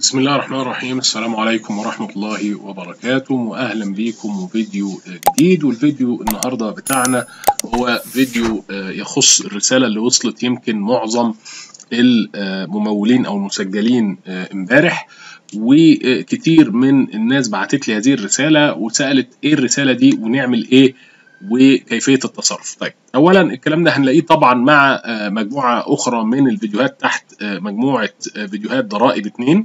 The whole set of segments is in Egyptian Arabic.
بسم الله الرحمن الرحيم السلام عليكم ورحمة الله وبركاته وأهلا بيكم وفيديو جديد والفيديو النهاردة بتاعنا هو فيديو يخص الرسالة اللي وصلت يمكن معظم الممولين أو المسجلين امبارح وكتير من الناس بعتت لي هذه الرسالة وسألت إيه الرسالة دي ونعمل إيه وكيفية التصرف طيب أولا الكلام ده هنلاقيه طبعا مع مجموعة أخرى من الفيديوهات تحت مجموعة فيديوهات ضرائب اتنين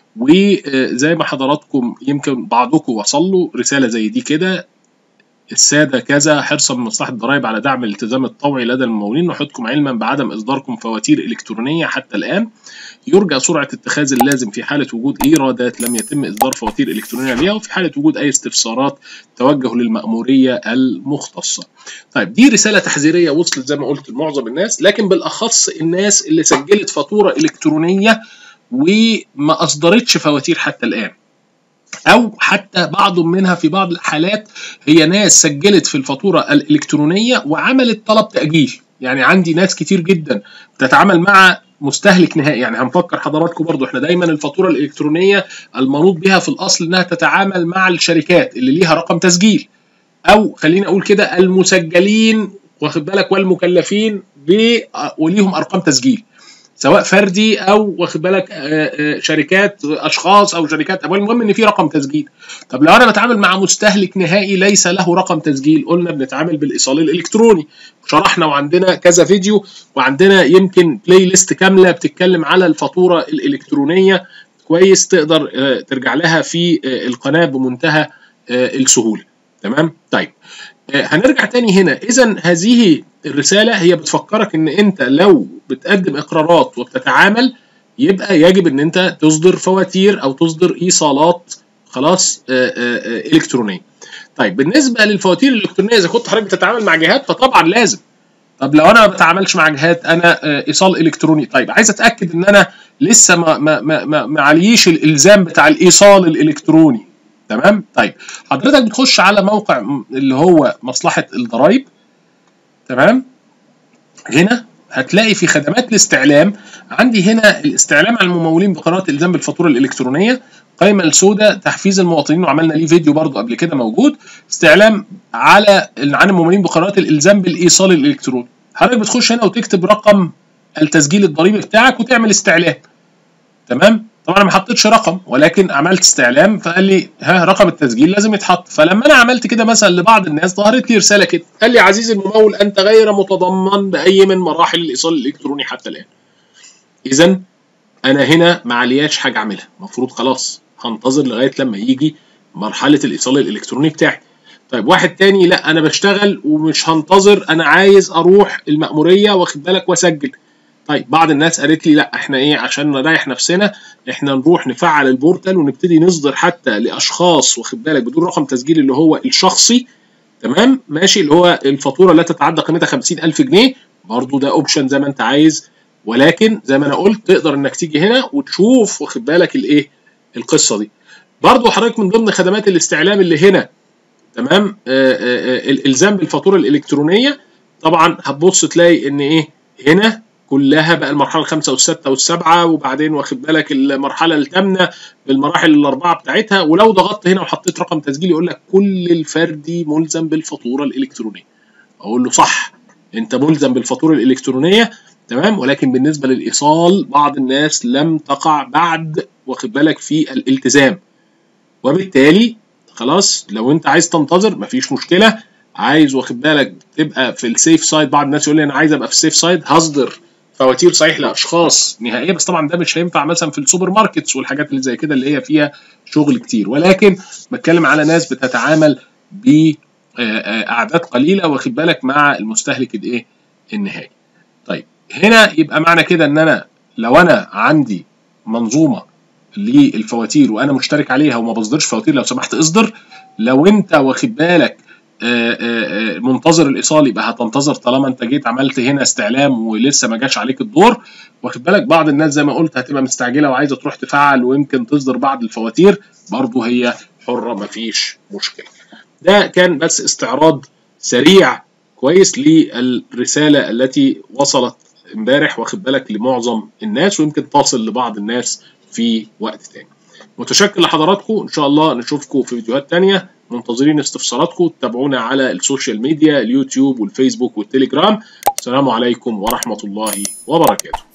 وزي ما حضراتكم يمكن بعضكم وصل له رسالة زي دي كده السادة كذا حرصا من مصلحة الضرائب على دعم الالتزام الطوعي لدى الممولين نحطكم علما بعدم إصداركم فواتير إلكترونية حتى الآن يرجى سرعة اتخاذ اللازم في حالة وجود إيرادات لم يتم إصدار فواتير إلكترونية ليها وفي حالة وجود أي استفسارات توجه للمأمورية المختصة. طيب دي رسالة تحذيرية وصلت زي ما قلت لمعظم الناس لكن بالأخص الناس اللي سجلت فاتورة إلكترونية وما أصدرتش فواتير حتى الآن. او حتى بعض منها في بعض الحالات هي ناس سجلت في الفاتوره الالكترونيه وعملت طلب تاجيل يعني عندي ناس كتير جدا بتتعامل مع مستهلك نهائي يعني هنفكر حضراتكم برضو احنا دايما الفاتوره الالكترونيه المنوط بها في الاصل انها تتعامل مع الشركات اللي ليها رقم تسجيل او خليني اقول كده المسجلين واخد بالك والمكلفين وليهم ارقام تسجيل سواء فردي او واخد بالك شركات اشخاص او شركات اموال المهم ان في رقم تسجيل طب لو انا بتعامل مع مستهلك نهائي ليس له رقم تسجيل قلنا بنتعامل بالايصال الالكتروني شرحنا وعندنا كذا فيديو وعندنا يمكن بلاي ليست كامله بتتكلم على الفاتوره الالكترونيه كويس تقدر ترجع لها في القناه بمنتهى السهوله تمام طيب هنرجع تاني هنا اذا هذه الرساله هي بتفكرك ان انت لو بتقدم اقرارات وبتتعامل يبقى يجب ان انت تصدر فواتير او تصدر ايصالات خلاص الكترونيه طيب بالنسبه للفواتير الالكترونيه اذا كنت حضرتك بتتعامل مع جهات فطبعا لازم طب لو انا ما بتعاملش مع جهات انا ايصال الكتروني طيب عايز اتاكد ان انا لسه ما ما ما, ما, ما عليش الالزام بتاع الايصال الالكتروني تمام طيب حضرتك بتخش على موقع اللي هو مصلحه الضرايب تمام هنا هتلاقي في خدمات الاستعلام عندي هنا الاستعلام على الممولين بقرارات الالزام بالفاتوره الالكترونيه قائمه السوداء تحفيز المواطنين وعملنا ليه فيديو برضو قبل كده موجود استعلام على عن الممولين بقرارات الالزام بالايصال الالكتروني حضرتك بتخش هنا وتكتب رقم التسجيل الضريبي بتاعك وتعمل استعلام تمام طبعا انا ما حطيتش رقم ولكن عملت استعلام فقال لي ها رقم التسجيل لازم يتحط فلما انا عملت كده مثلا لبعض الناس ظهرت لي رساله كده قال لي عزيزي الممول انت غير متضمن باي من مراحل الايصال الالكتروني حتى الان اذا انا هنا ما علياش حاجه اعملها المفروض خلاص هنتظر لغايه لما يجي مرحله الايصال الالكتروني بتاعي طيب واحد تاني لا انا بشتغل ومش هنتظر انا عايز اروح المأموريه واخد بالك واسجل طيب بعض الناس قالت لي لا احنا ايه عشان نريح نفسنا احنا نروح نفعل البورتال ونبتدي نصدر حتى لاشخاص واخد بالك بدون رقم تسجيل اللي هو الشخصي تمام ماشي اللي هو الفاتوره لا تتعدى قيمتها 50000 جنيه برضو ده اوبشن زي ما انت عايز ولكن زي ما انا قلت تقدر انك تيجي هنا وتشوف واخد بالك الايه القصه دي برضو حضرتك من ضمن خدمات الاستعلام اللي هنا تمام آآ آآ الالزام بالفاتوره الالكترونيه طبعا هتبص تلاقي ان ايه هنا كلها بقى المرحله الخامسه والسادسه والسابعه وبعدين واخد بالك المرحله الثامنه بالمراحل الاربعه بتاعتها ولو ضغطت هنا وحطيت رقم تسجيل يقول لك كل الفردي ملزم بالفاتوره الالكترونيه اقول له صح انت ملزم بالفاتوره الالكترونيه تمام ولكن بالنسبه للايصال بعض الناس لم تقع بعد واخد بالك في الالتزام وبالتالي خلاص لو انت عايز تنتظر مفيش مشكله عايز واخد بالك تبقى في السيف سايد بعض الناس يقول لي انا عايز ابقى في السيف سايد هصدر فواتير صحيح لاشخاص نهائيه بس طبعا ده مش هينفع مثلا في السوبر ماركتس والحاجات اللي زي كده اللي هي فيها شغل كتير ولكن بتكلم على ناس بتتعامل باعداد قليله واخد بالك مع المستهلك الايه النهائي طيب هنا يبقى معنى كده ان انا لو انا عندي منظومه للفواتير وانا مشترك عليها وما بصدرش فواتير لو سمحت اصدر لو انت واخد بالك آآ آآ منتظر الايصال يبقى هتنتظر طالما انت جيت عملت هنا استعلام ولسه ما جاش عليك الدور واخد بالك بعض الناس زي ما قلت هتبقى مستعجله وعايزه تروح تفعل ويمكن تصدر بعض الفواتير برضه هي حره مفيش مشكله ده كان بس استعراض سريع كويس للرساله التي وصلت امبارح واخد بالك لمعظم الناس ويمكن تصل لبعض الناس في وقت تاني متشكر لحضراتكم ان شاء الله نشوفكم في فيديوهات تانية منتظرين استفساراتكم تابعونا على السوشيال ميديا اليوتيوب والفيسبوك والتليجرام السلام عليكم ورحمة الله وبركاته